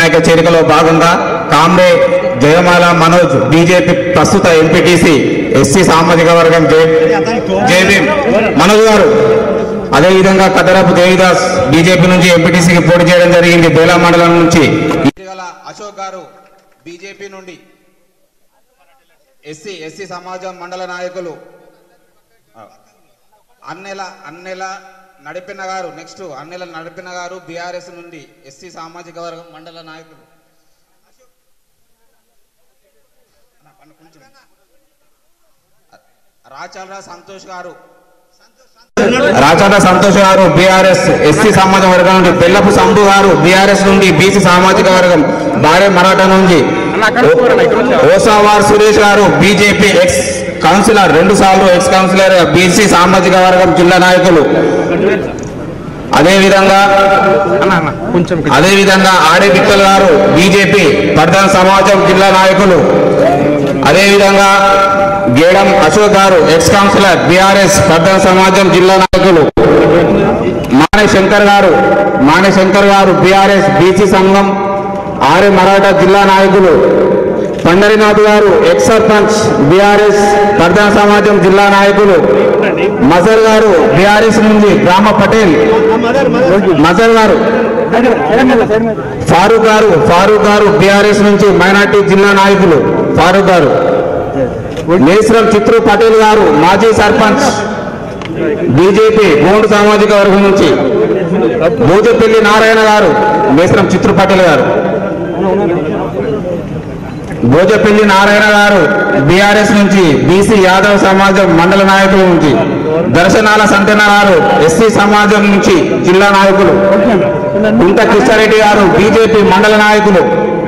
నాయక చేరికలో భాగంగా కామ్రే జయమాల మనోజ్ బీజేపీ ప్రస్తుత ఎంపీటీసీ ఎస్సీ సామాజిక వర్గం జేబీ మనోజ్ గారు అదేవిధంగా కదరపు దేవిదాస్ బీజేపీ నుంచి ఎంపీటీసీకి పోటీ చేయడం జరిగింది బేలా మండలం నుంచి ఇటీవల అశోక్ గారు బీజేపీ నుండి ఎస్సీ ఎస్సీ సమాజం మండల నాయకులు ఆ, అన్నెల అన్నెల నడిపిన గారు నెక్స్ట్ అన్నెల నడిపిన గారు బీఆర్ఎస్ నుండి ఎస్సీ సామాజిక వర్గం మండల నాయకులు రాచల్రా సంతోష్ గారు రాచట సంతోష్ గారు బీఆర్ఎస్ ఎస్సీ సామాజిక వర్గం నుండి బెల్లపు సంభు గారు బీఆర్ఎస్ నుండి బీసీ సామాజిక వర్గం భార్య మరాఠా నుంచి ఓసావార్ సురేష్ గారు బీజేపీ ఎక్స్ కౌన్సిలర్ రెండు సార్లు ఎక్స్ కౌన్సిలర్ బీసీ సామాజిక వర్గం జిల్లా నాయకులు అదేవిధంగా అదేవిధంగా ఆడే విఠల్ గారు బీజేపీ ప్రధాన సమాజం జిల్లా నాయకులు అదేవిధంగా గేడం అశోక్ గారు ఎక్స్ కౌన్సిలర్ బీఆర్ఎస్ ప్రధాన సమాజం జిల్లా నాయకులు మానే శంకర్ గారు మానే శంకర్ గారు బీఆర్ఎస్ బీసీ సంఘం ఆర్య మరాఠా జిల్లా నాయకులు పండరినాథ్ గారు ఎక్స్ సర్పంచ్ బీఆర్ఎస్ ప్రధాన సమాజం జిల్లా నాయకులు మజర్ గారు బీఆర్ఎస్ నుంచి గ్రామ పటేల్ మజర్ గారు ఫారూక్ గారు ఫారూక్ గారు బీఆర్ఎస్ నుంచి మైనార్టీ జిల్లా నాయకులు ఫారూక్ గారు నేశ్రం చిత్రు పటేల్ గారు మాజీ సర్పంచ్ బీజేపీ గోండు సామాజిక వర్గం నుంచి భూజపల్లి నారాయణ గారు మేశ్రం చిత్రు పటేల్ గారు భోజపల్లి నారాయణ గారు బీఆర్ఎస్ నుంచి బీసీ యాదవ్ సమాజం మండల నాయకుల నుంచి దర్శనాల సంతన గారు ఎస్సీ సమాజం నుంచి జిల్లా నాయకులు కుంట కిష్టారెడ్డి గారు బీజేపీ మండల నాయకులు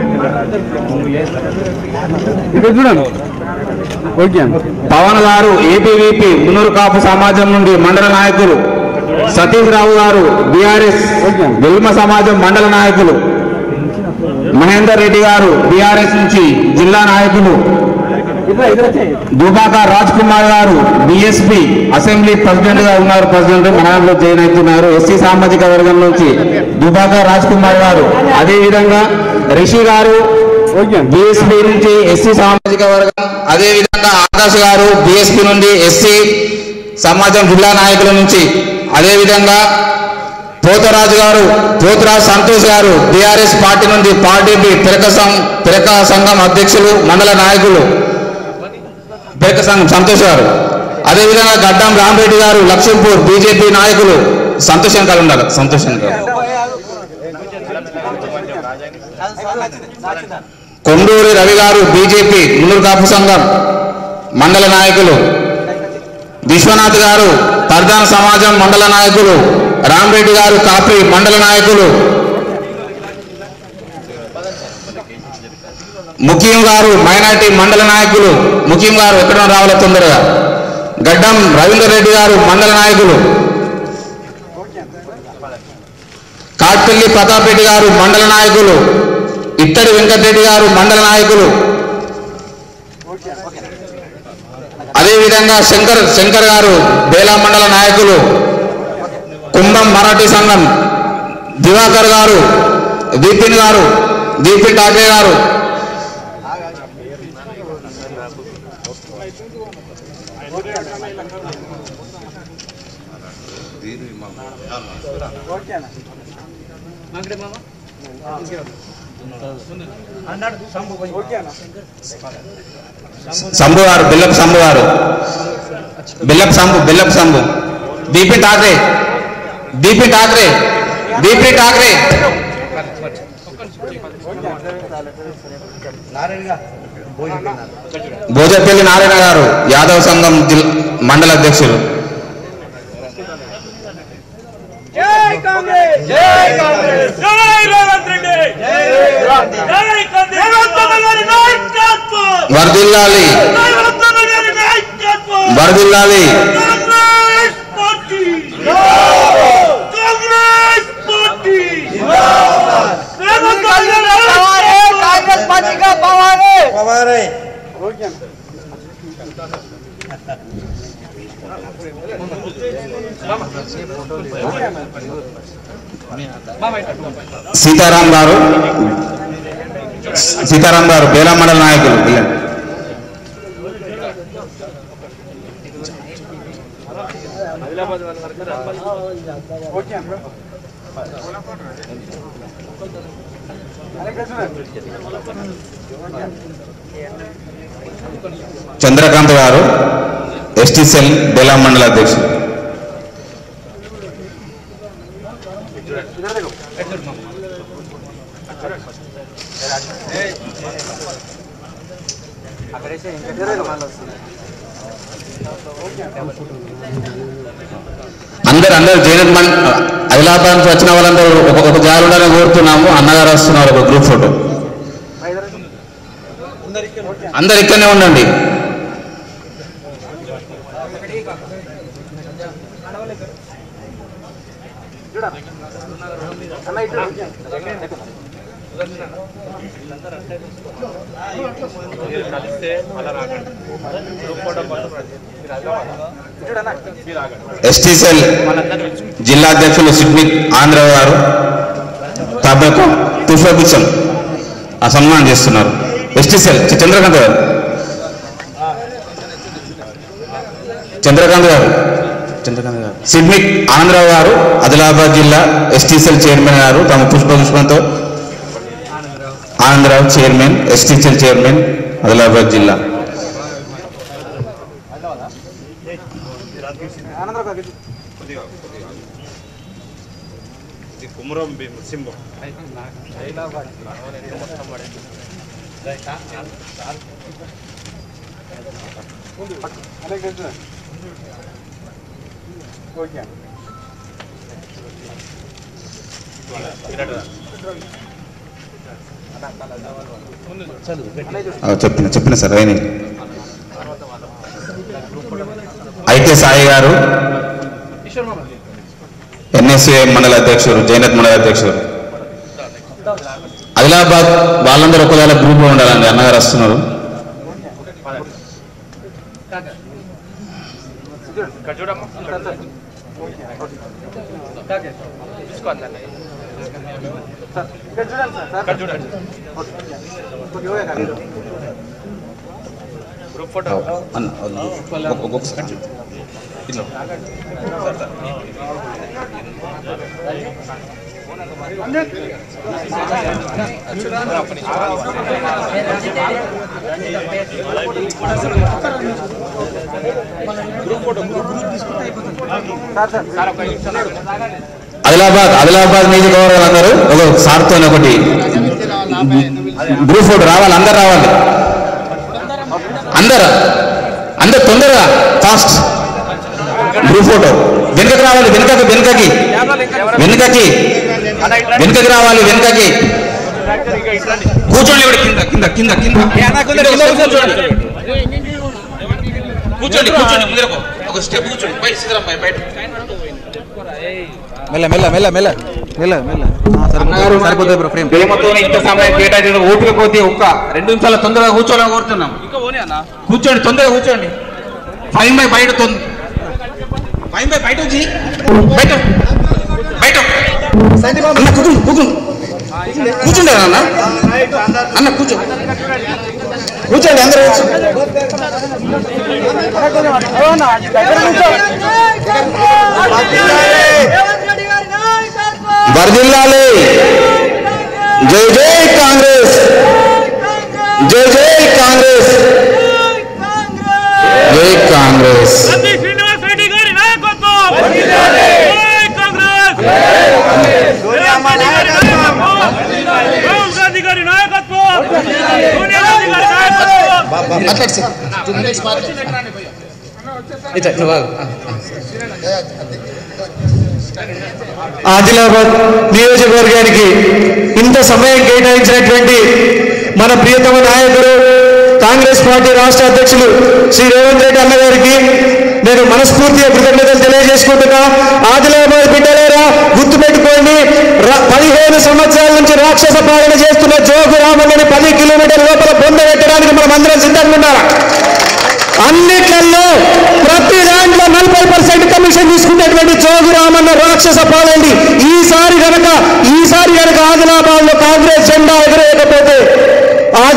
పవన్ గారు ఏపీవీపీ మున్నూరు కాపు సమాజం నుండి మండల నాయకులు సతీష్ రావు గారు బీఆర్ఎస్ వెల్మ సమాజం మండల నాయకులు మహేందర్ రెడ్డి గారు బీఆర్ఎస్ నుంచి జిల్లా నాయకులు దుబాకా రాజ్ కుమార్ గారు బిఎస్పి అసెంబ్లీ ప్రెసిడెంట్ గా ఉన్నారు ప్రెసిడెంట్ మనంలో జాయిన్ అవుతున్నారు ఎస్సీ సామాజిక వర్గం నుంచి దుబాకా రాజ్ కుమార్ గారు అదే విధంగా రిషి గారు బిఎస్పి నుంచి ఎస్సీ సామాజిక వర్గం అదే విధంగా ఆకాష్ గారు బిఎస్పి నుండి ఎస్సీ సమాజం జిల్లా నాయకుల నుంచి అదే విధంగా పోతరాజు గారు పోతరాజు సంతోష్ గారు బీఆర్ఎస్ పార్టీ నుండి పార్టీ పిరక సం- పిరక సంఘం అధ్యక్షులు మండల నాయకులు పిరక సంఘం సంతోష్ గారు అదేవిధంగా గడ్డం రామరెడ్డి గారు లక్ష్మీపూర్ బీజేపీ నాయకులు సంతోషం కాదు ఉండాలి సంతోషం కాదు కొండూరి రవి గారు బీజేపీ మున్నూరు కాపు సంఘం మండల నాయకులు విశ్వనాథ్ గారు ప్రధాన సమాజం మండల నాయకులు రామరెడ్డి గారు కాపీ మండల నాయకులు ముఖ్యం గారు మైనార్టీ మండల నాయకులు ముఖ్యం గారు ఎక్కడ రావాలో తొందరగా గడ్డం రవీందర్ రెడ్డి గారు మండల నాయకులు కాట్పల్లి ప్రతాప్ రెడ్డి గారు మండల నాయకులు ఇత్తడి వెంకటరెడ్డి గారు మండల నాయకులు అదేవిధంగా శంకర్ శంకర్ గారు బేలా మండల నాయకులు కుంభం మరాఠీ సంఘం దివాకర్ గారు దీపిన్ గారు దీపిన్ ఠాక్రే గారు శంభు గారు బిల్లప్ శంభు గారు బిల్లప్ శంభు బిల్లప్ శంభు దీపిన్ ఠాక్రే దీపిన్ ఠాక్రే దీపిన్ ఠాక్రే భోజపల్లి నారాయణ గారు యాదవ్ సంఘం జిల్- మండల అధ్యక్షులు జై కాంగ్రెస్ జై కాంగ్రెస్ జై రేవంత్ రెడ్డి జై జై కాంగ్రెస్ రేవంత్ గారి నాయకత్వం వర్దిల్లాలి రేవంత్ గారి నాయకత్వం వర్దిల్లాలి కాంగ్రెస్ పార్టీ జిందాబాద్ కాంగ్రెస్ పార్టీ జిందాబాద్ రేవంత్ గారి నాయకత్వం कांग्रेस पार्टी का पवार है पवार है సీతారాం గారు సీతారాం గారు బేలా మండల నాయకులు వెళ్ళండి చంద్రకాంత్ గారు ఎస్టీ సెల్ బేలా మండల అధ్యక్షులు అందరు అందరు జైనత్ మన్ ఆదిలాబాద్ నుంచి వచ్చిన వాళ్ళందరూ ఒక ఒక జాలు ఉండాలని కోరుతున్నాము అన్నగారు వస్తున్నారు ఒక గ్రూప్ ఫోటో అందరు ఇక్కడనే ఉండండి ఎస్టీ సెల్ జిల్లా అధ్యక్షులు సిడ్మిక్ ఆంధ్ర గారు తాబేకు పుష్పగుచ్చం ఆ సన్మానం చేస్తున్నారు ఎస్టీ సెల్ చి- చంద్రకాంత్ గారు చంద్రకాంత్ గారు చంద్రకాంత్ గారు సిడ్మిక్ ఆంధ్ర గారు ఆదిలాబాద్ జిల్లా ఎస్టీ సెల్ చైర్మన్ గారు తమ పుష్పగుష్పంతో Andhra chairman ST cell chairman Adilabad జిల్లా కుమరం సింబం ఆ, చెప్పిన చెప్పిన సార్ అయిన అయితే సాయి గారు ఎన్ఎస్ఏ మండల అధ్యక్షుడు జైనత్ మండల అధ్యక్షుడు ఆదిలాబాద్ వాళ్ళందరూ ఒకవేళ గ్రూప్ లో ఉండాలండి అన్నగారు వస్తున్నారు అన్న, ఒక్క- ఒక్కొక్కసారి ఇట్లా ఆదిలాబాద్ ఆదిలాబాద్ నియోజకవర్గాలు అందరూ ఒక సార్తో ఒకటి గ్రూప్ ఫోటో రావాలి అందరు రావాలి అందరు అందరు తొందరగా ఫాస్ట్ గ్రూప్ ఫోటో వెనుకకి రావాలి వెనుకకి వెనుకకి వెనుకకి వెనుకకి రావాలి వెనుకకి కూర్చోండి ఇక్కడ కింద కింద కింద కింద కూర్చోండి కూర్చోండి కూర్చోండి ముందరకు ఒక స్టెప్ కూర్చోండి బయట సీతారాం బయట బయట మెల్ల మెల్ల మెల్ల మెల్ల మెల్ల మెల్ల ఆ, సరిపోతుంది సరిపోతుంది బ్రో ఫ్రేమ్ ప్రేమతో ఇంత సమయం కేటాయించడం ఓపిక కొద్దీ ఒక్క రెండు నిమిషాల తొందరగా కూర్చోవాలని కోరుతున్నాం కూర్చోండి తొందరగా కూర్చోండి ఫైన్ బై బయట తొందర ఫైన్ బై బయట వచ్చి బయట బయట అన్న కూర్చోండి కూర్చోండి కూర్చుండే అన్న అన్న కూర్చో కూర్చోండి అందరూ వర్దిల్లాలి జై జై కాంగ్రెస్ జై జై కాంగ్రెస్ జై కాంగ్రెస్ నంది శ్రీనివాస్ రెడ్డి గారి నాయకత్వం జై కాంగ్రెస్ సోనియమ్మ నాయకత్వం. రాహుల్ గాంధీ గారి నాయకత్వం సోనియా గాంధీ గారి నాయకత్వం ఆదిలాబాద్ నియోజకవర్గానికి ఇంత సమయం కేటాయించినటువంటి మన ప్రియతమ నాయకుడు కాంగ్రెస్ పార్టీ రాష్ట్ర అధ్యక్షులు శ్రీ రేవంత్ రెడ్డి అన్న గారికి నేను మనస్ఫూర్తిగా కృతజ్ఞతలు తెలియజేసుకుంటున్నా ఆదిలాబాద్ బిడ్డలేరా గుర్తుపెట్టుకోండి ర- పదిహేను సంవత్సరాల నుంచి రాక్షస పాలన చేస్తున్న జోగు రామన్నని పది కిలోమీటర్ల లోపల పొందబెట్టడానికి మనం అందరం సిద్ధంగా ఉండాలి అన్నిట్లలో ప్రతి దాంట్లో నలభై పర్సెంట్ కమిషన్ తీసుకునేటువంటి జోగు రామన్న రాక్షస పాలండి ఈసారి గనక ఈసారి గనక ఆదిలాబాద్ లో కాంగ్రెస్ జెండా ఎగరేయకపోతే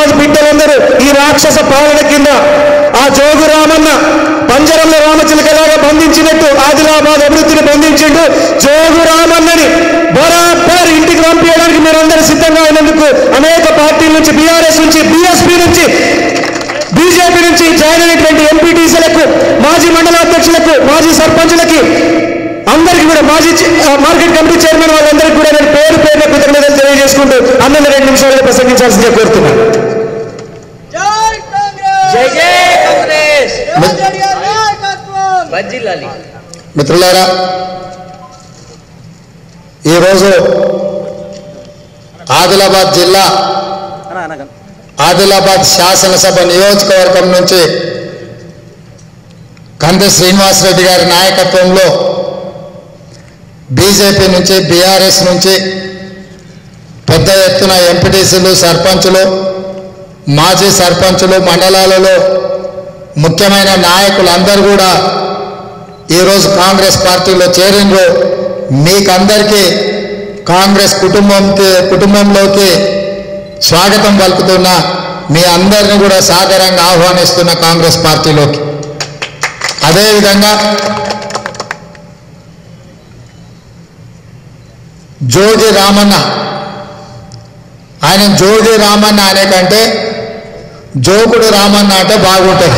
ఆదిలాబాద్ బిడ్డలందరూ ఈ రాక్షస పాలన కింద ఆ జోగు రామన్న పంజరంలో రామచిలకలాగా బంధించినట్టు ఆదిలాబాద్ అభివృద్ధిని బంధించిండు జోగు రామన్నని బరాబర్ ఇంటికి పంపించడానికి మీరందరూ సిద్ధంగా ఉన్నందుకు అనేక పార్టీల నుంచి బీఆర్ఎస్ నుంచి బీఎస్పీ నుంచి బీజేపీ నుంచి జాయిన్ అయినటువంటి ఎంపీటీసీలకు మాజీ మండలాధ్యక్షులకు మాజీ సర్పంచులకి అందరికీ కూడా మాజీ చే- ఆ, మార్కెట్ కమిటీ చైర్మన్ వాళ్ళందరికీ కూడా నేను పేరు పేరున కృతజ్ఞతలు తెలియజేసుకుంటూ అన్నది రెండు నిమిషాలుగా ప్రసంగించాల్సిందిగా కోరుతున్నాను జై కాంగ్రెస్ జై జై కాంగ్రెస్ రేవంత్ రెడ్డి గారి నాయకత్వం వర్ధిల్లాలి మిత్రులారా ఈరోజు ఆదిలాబాద్ జిల్లా ఆదిలాబాద్ శాసనసభ నియోజకవర్గం నుంచి కంది శ్రీనివాసరెడ్డి గారి నాయకత్వంలో బీజేపీ నుంచి బీఆర్ఎస్ నుంచి పెద్ద ఎత్తున ఎంపీటీసీలు సర్పంచులు మాజీ సర్పంచులు మండలాలలో ముఖ్యమైన నాయకులందరూ కూడా ఈరోజు కాంగ్రెస్ పార్టీలో చేరిండ్రు మీకందరికీ కాంగ్రెస్ కుటుంబంకి కుటుంబంలోకి స్వాగతం పలుకుతున్న మీ అందరిని కూడా సాదరంగా ఆహ్వానిస్తున్న కాంగ్రెస్ పార్టీలోకి అదేవిధంగా జోగి రామన్న ఆయన జోగి రామన్న అనే కంటే జోకుడు రామన్న అంటే బాగుంటుంది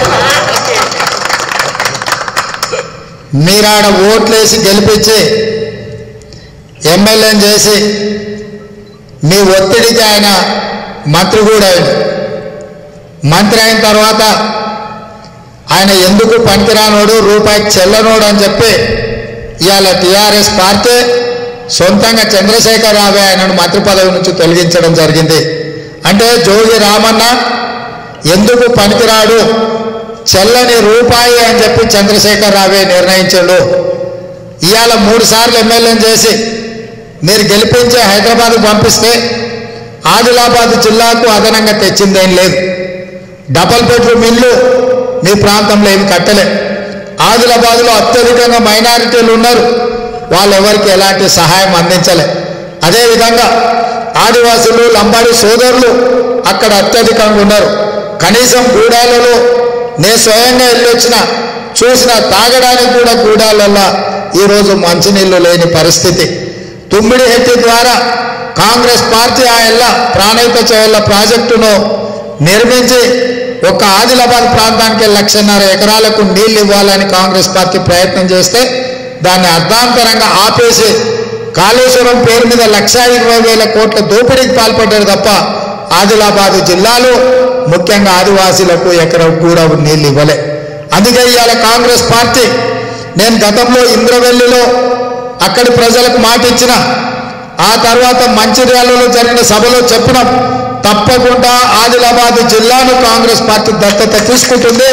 మీరాడ ఓట్లేసి గెలిపించి ఎమ్మెల్యేని చేసి మీ ఒత్తిడికి ఆయన మంత్రి కూడా అయింది మంత్రి అయిన తర్వాత ఆయన ఎందుకు పనికిరానోడు రూపాయికి చెల్లనోడు అని చెప్పి ఇవాళ టీఆర్ఎస్ పార్టీ సొంతంగా చంద్రశేఖర్ రావే ఆయనను మంత్రి పదవి నుంచి తొలగించడం జరిగింది అంటే జోగి రామన్న ఎందుకు పనికిరాడు చెల్లని రూపాయి అని చెప్పి చంద్రశేఖర్ రావే నిర్ణయించాడు ఇవాళ మూడు సార్లు ఎమ్మెల్యేని చేసి మీరు గెలిపించే హైదరాబాద్కు పంపిస్తే ఆదిలాబాద్ జిల్లాకు అదనంగా తెచ్చిందేం లేదు డబల్ బెడ్రూమ్ ఇల్లు మీ ప్రాంతంలో ఏమి కట్టలే ఆదిలాబాద్లో అత్యధికంగా మైనారిటీలు ఉన్నారు వాళ్ళెవరికి ఎలాంటి సహాయం అందించలే అదేవిధంగా ఆదివాసులు లంబాడి సోదరులు అక్కడ అత్యధికంగా ఉన్నారు కనీసం గూడాలలో నేను స్వయంగా వెళ్ళొచ్చిన చూసిన తాగడానికి కూడా గూడాలల్లో ఈరోజు మంచినీళ్ళు లేని పరిస్థితి తుమ్మిడి హెట్టి ద్వారా కాంగ్రెస్ పార్టీ ఆ ఎల్ల ప్రాణహిత చేయాల ప్రాజెక్టును నిర్మించి ఒక ఆదిలాబాద్ ప్రాంతానికి లక్షన్నర ఎకరాలకు నీళ్లు ఇవ్వాలని కాంగ్రెస్ పార్టీ ప్రయత్నం చేస్తే దాన్ని అర్ధాంతరంగా ఆపేసి కాళేశ్వరం పేరు మీద లక్షా ఇరవై వేల కోట్ల దోపిడీకి పాల్పడ్డారు తప్ప ఆదిలాబాద్ జిల్లాలో ముఖ్యంగా ఆదివాసీలకు ఎక్కడ కూడా నీళ్లు ఇవ్వలే అందుకే ఇవాళ కాంగ్రెస్ పార్టీ నేను గతంలో ఇంద్రవెల్లిలో అక్కడి ప్రజలకు మాట ఇచ్చిన ఆ తర్వాత మంచిర్యాలలో జరిగిన సభలో చెప్పినాం తప్పకుండా ఆదిలాబాద్ జిల్లాను కాంగ్రెస్ పార్టీ దత్తత తీసుకుంటుంది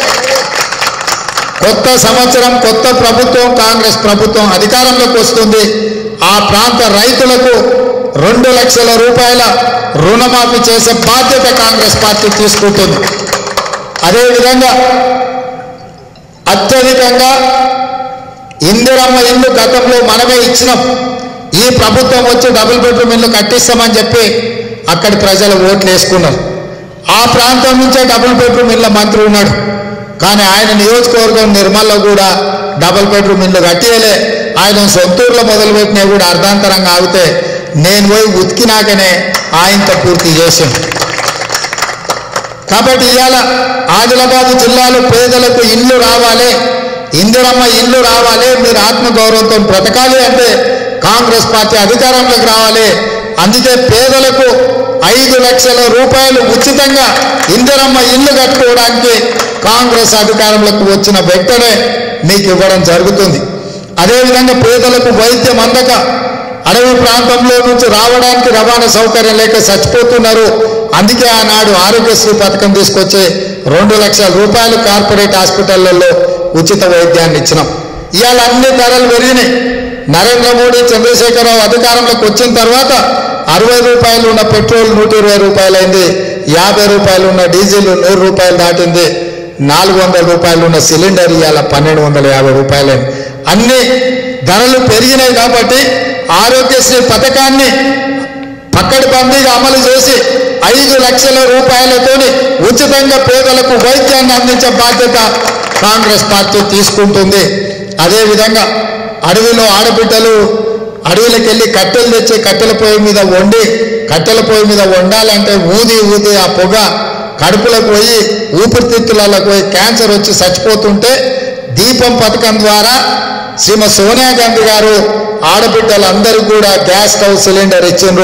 కొత్త సంవత్సరం కొత్త ప్రభుత్వం కాంగ్రెస్ ప్రభుత్వం అధికారంలోకి వస్తుంది ఆ ప్రాంత రైతులకు రెండు లక్షల రూపాయల రుణమాఫీ చేసే బాధ్యత కాంగ్రెస్ పార్టీ తీసుకుంటుంది అదేవిధంగా అత్యధికంగా ఇందిరమ్మ ఇల్లు గతంలో మనమే ఇచ్చినాం ఈ ప్రభుత్వం వచ్చి డబుల్ బెడ్రూమ్ ఇల్లు కట్టిస్తామని చెప్పి అక్కడి ప్రజలు ఓట్లు వేసుకున్నారు ఆ ప్రాంతం నుంచే డబుల్ బెడ్రూమ్ ఇళ్ళ మంత్రి ఉన్నాడు కానీ ఆయన నియోజకవర్గం నిర్మల్లో కూడా డబుల్ బెడ్రూమ్ ఇల్లు కట్టియలే ఆయన సొంతూరులో మొదలుపెట్టినా కూడా అర్ధాంతరంగా ఆగితే నేను పోయి ఉతికినాకనే ఆయనతో పూర్తి చేసింది కాబట్టి ఇవాళ ఆదిలాబాద్ జిల్లాలో పేదలకు ఇల్లు రావాలి ఇందిరమ్మ ఇల్లు రావాలి మీరు ఆత్మగౌరవంతో బ్రతకాలి అంటే కాంగ్రెస్ పార్టీ అధికారంలోకి రావాలి అందుకే పేదలకు ఐదు లక్షల రూపాయలు ఉచితంగా ఇందిరమ్మ ఇల్లు కట్టుకోవడానికి కాంగ్రెస్ అధికారంలోకి వచ్చిన వెంటనే మీకు ఇవ్వడం జరుగుతుంది అదేవిధంగా పేదలకు వైద్యం అందక అడవి ప్రాంతంలో నుంచి రావడానికి రవాణా సౌకర్యం లేక చచ్చిపోతున్నారు అందుకే ఆనాడు ఆరోగ్యశ్రీ పథకం తీసుకొచ్చి రెండు లక్షల రూపాయలు కార్పొరేట్ హాస్పిటళ్లలో ఉచిత వైద్యాన్ని ఇచ్చినాం ఇవాళ అన్ని ధరలు పెరిగినాయి నరేంద్ర మోడీ చంద్రశేఖరరావు అధికారంలోకి వచ్చిన తర్వాత అరవై రూపాయలు ఉన్న పెట్రోల్ నూట ఇరవై రూపాయలైంది యాభై రూపాయలు ఉన్న డీజిల్ నూరు రూపాయలు దాటింది నాలుగు వందల రూపాయలు ఉన్న సిలిండర్ ఇవాళ పన్నెండు వందల యాభై రూపాయలైంది అన్ని ధరలు పెరిగినాయి కాబట్టి ఆరోగ్యశ్రీ పథకాన్ని పక్కడి బందీగా అమలు చేసి ఐదు లక్షల రూపాయలతోని ఉచితంగా పేదలకు వైద్యాన్ని అందించే బాధ్యత కాంగ్రెస్ పార్టీ తీసుకుంటుంది అదేవిధంగా అడవిలో ఆడబిడ్డలు అడవిలోకి వెళ్ళి కట్టెలు తెచ్చి కట్టెల పొయ్యి మీద వండి కట్టెల పొయ్యి మీద వండాలంటే ఊది ఊది ఆ పొగ కడుపులకు పోయి ఊపిరితిత్తులకు పోయి క్యాన్సర్ వచ్చి చచ్చిపోతుంటే దీపం పథకం ద్వారా శ్రీమతి సోనియా గాంధీ గారు ఆడబిడ్డలందరూ కూడా గ్యాస్ స్టవ్ సిలిండర్ ఇచ్చిండ్రు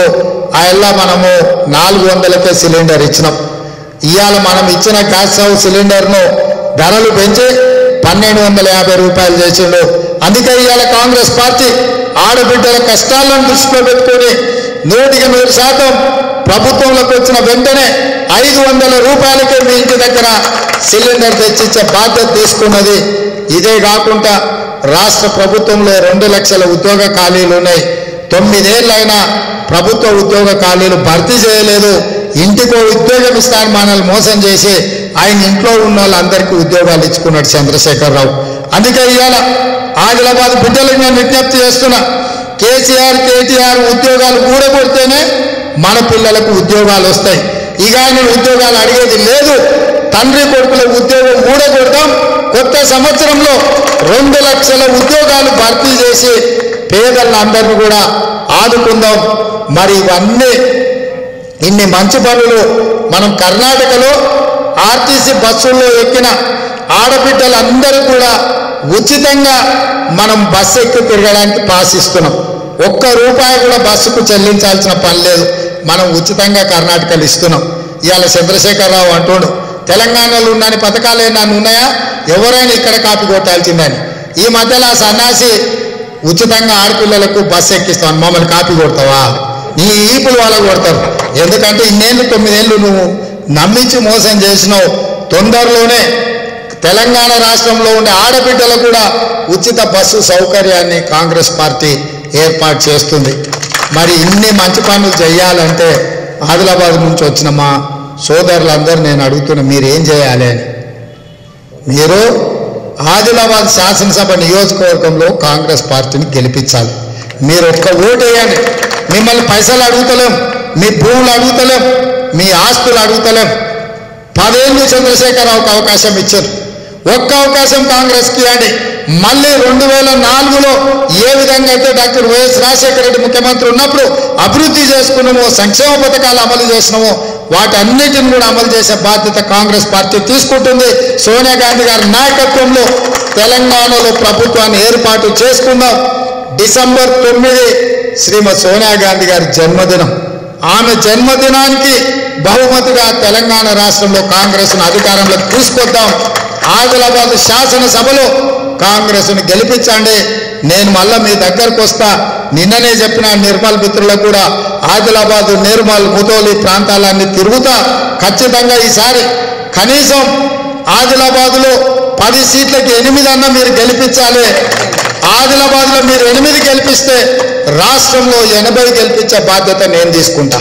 ఆ మనము నాలుగు వందలకే సిలిండర్ ఇచ్చినాం ఇవాళ మనం ఇచ్చిన గ్యాస్ స్టవ్ సిలిండర్ను ధరలు పెంచి పన్నెండు వందల యాభై రూపాయలు చేసిండు అందుకే ఇవాళ కాంగ్రెస్ పార్టీ ఆడబిడ్డల కష్టాలను దృష్టిలో పెట్టుకొని నూటికి నూరు శాతం ప్రభుత్వంలోకి వచ్చిన వెంటనే ఐదు వందల రూపాయలకే మీ ఇంటి దగ్గర సిలిండర్ తెచ్చిచ్చే బాధ్యత తీసుకున్నది ఇదే కాకుండా రాష్ట్ర ప్రభుత్వంలో రెండు లక్షల ఉద్యోగ ఖాళీలు ఉన్నాయి తొమ్మిదేళ్ళైనా ప్రభుత్వ ఉద్యోగ ఖాళీలు భర్తీ చేయలేదు ఇంటికో ఉద్యోగం ఇస్తాను మనల్ని మోసం చేసి ఆయన ఇంట్లో ఉన్న వాళ్ళందరికీ ఉద్యోగాలు ఇచ్చుకున్నాడు చంద్రశేఖరరావు అందుకే ఇవాళ ఆదిలాబాద్ బిడ్డలకు నేను విజ్ఞప్తి చేస్తున్నా కేసీఆర్ కేటీఆర్ ఉద్యోగాలు కూడగొడితేనే మన పిల్లలకు ఉద్యోగాలు వస్తాయి ఇక ఆయన ఉద్యోగాలు అడిగేది లేదు తండ్రి కొడుకుల ఉద్యోగం కూడగొడతాం కొత్త సంవత్సరంలో రెండు లక్షల ఉద్యోగాలు భర్తీ చేసి పేదలందరినీ కూడా ఆదుకుందాం మరి ఇవన్నీ ఇన్ని మంచి పనులు మనం కర్ణాటకలో ఆర్టీసీ బస్సుల్లో ఎక్కిన ఆడబిడ్డలందరూ కూడా ఉచితంగా మనం బస్సు ఎక్కి తిరగడానికి పాస్ ఇస్తున్నాం ఒక్క రూపాయి కూడా బస్సుకు చెల్లించాల్సిన పని లేదు మనం ఉచితంగా కర్ణాటకలు ఇస్తున్నాం ఇవాళ చంద్రశేఖరరావు అంటుండు తెలంగాణలో ఉన్నని పథకాలు ఏమన్నా ఉన్నాయా ఎవరైనా ఇక్కడ కాపీ కొట్టాల్సిందని ఈ మధ్యలో ఆ సన్యాసి ఉచితంగా ఆడపిల్లలకు బస్సు ఎక్కిస్తాను మమ్మల్ని కాపీ కొడతావా నీ ఈపులు వాళ్ళకు కొడతారు ఎందుకంటే ఇన్నేళ్ళు తొమ్మిదేళ్ళు నువ్వు నమ్మించి మోసం చేసినావు తొందరలోనే తెలంగాణ రాష్ట్రంలో ఉండే ఆడబిడ్డలకు కూడా ఉచిత బస్సు సౌకర్యాన్ని కాంగ్రెస్ పార్టీ ఏర్పాటు చేస్తుంది మరి ఇన్ని మంచి పనులు చేయాలంటే ఆదిలాబాద్ నుంచి వచ్చిన మా సోదరులందరూ నేను అడుగుతున్నా మీరు ఏం చేయాలి అని మీరు ఆదిలాబాద్ శాసనసభ నియోజకవర్గంలో కాంగ్రెస్ పార్టీని గెలిపించాలి మీరు ఒక్క ఓటు వేయండి మిమ్మల్ని పైసలు అడుగుతలేం మీ భూములు అడుగుతలేం మీ ఆస్తులు అడుగుతలేం పదేళ్ళు చంద్రశేఖరరావుకి అవకాశం ఇచ్చారు ఒక్క అవకాశం కాంగ్రెస్కి ఇవ్వండి మళ్ళీ రెండు వేల నాలుగులో ఏ విధంగా అయితే డాక్టర్ వైఎస్ రాజశేఖర రెడ్డి ముఖ్యమంత్రి ఉన్నప్పుడు అభివృద్ధి చేసుకున్నామో సంక్షేమ పథకాలు అమలు చేసినామో వాటన్నిటిని కూడా అమలు చేసే బాధ్యత కాంగ్రెస్ పార్టీ తీసుకుంటుంది సోనియా గాంధీ గారి నాయకత్వంలో తెలంగాణలో ప్రభుత్వాన్ని ఏర్పాటు చేసుకుందాం డిసెంబర్ తొమ్మిది శ్రీమతి సోనియా గాంధీ గారి జన్మదినం ఆమె జన్మదినానికి బహుమతిగా తెలంగాణ రాష్ట్రంలో కాంగ్రెస్ను అధికారంలోకి తీసుకొద్దాం ఆదిలాబాద్ శాసనసభలో కాంగ్రెస్ను గెలిపించండి నేను మళ్ళా మీ దగ్గరకు వస్తా నిన్ననే చెప్పిన నిర్మల్ మిత్రులకు కూడా ఆదిలాబాద్ నిర్మల్ ముతోలి ప్రాంతాలన్నీ తిరుగుతా ఖచ్చితంగా ఈసారి కనీసం ఆదిలాబాద్లో పది సీట్లకి ఎనిమిది అన్న మీరు గెలిపించాలి ఆదిలాబాద్లో మీరు ఎనిమిది గెలిపిస్తే రాష్ట్రంలో ఎనభై గెలిపించే బాధ్యత నేను తీసుకుంటా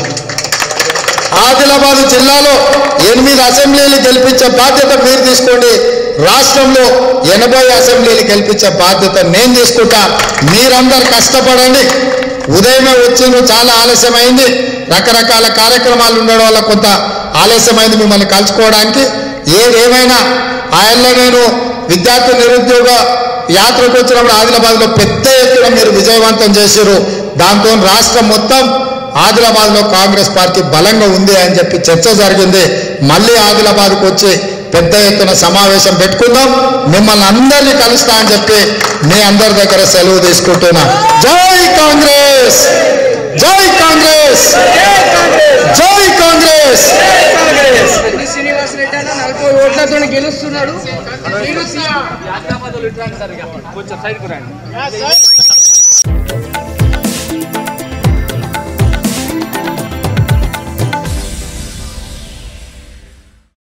ఆదిలాబాద్ జిల్లాలో ఎనిమిది అసెంబ్లీలు గెలిపించే బాధ్యత మీరు తీసుకోండి రాష్ట్రంలో ఎనభై అసెంబ్లీలు గెలిపించే బాధ్యత నేను తీసుకుంటా మీరందరు కష్టపడండి ఉదయమే వచ్చిండ్రు చాలా ఆలస్యమైంది రకరకాల కార్యక్రమాలు ఉండడం వల్ల కొంత ఆలస్యమైంది మిమ్మల్ని కలుసుకోవడానికి ఏదేమైనా ఆయనలో నేను విద్యార్థి నిరుద్యోగ యాత్రకు వచ్చినప్పుడు ఆదిలాబాద్లో పెద్ద ఎత్తున మీరు విజయవంతం చేశారు దాంతో రాష్ట్రం మొత్తం ఆదిలాబాద్లో కాంగ్రెస్ పార్టీ బలంగా ఉంది అని చెప్పి చర్చ జరిగింది మళ్ళీ ఆదిలాబాద్కు వచ్చి పెద్ద ఎత్తున సమావేశం పెట్టుకుందాం మిమ్మల్ని అందరినీ కలుస్తా అని చెప్పి మీ అందరి దగ్గర సెలవు తీసుకుంటున్నా జై కాంగ్రెస్ జై కాంగ్రెస్ జై కాంగ్రెస్ శ్రీనివాస్ రెడ్డి అన్న నలభై ఓట్లతో గెలుస్తున్నాడు కొంచెం సైడ్కు రండి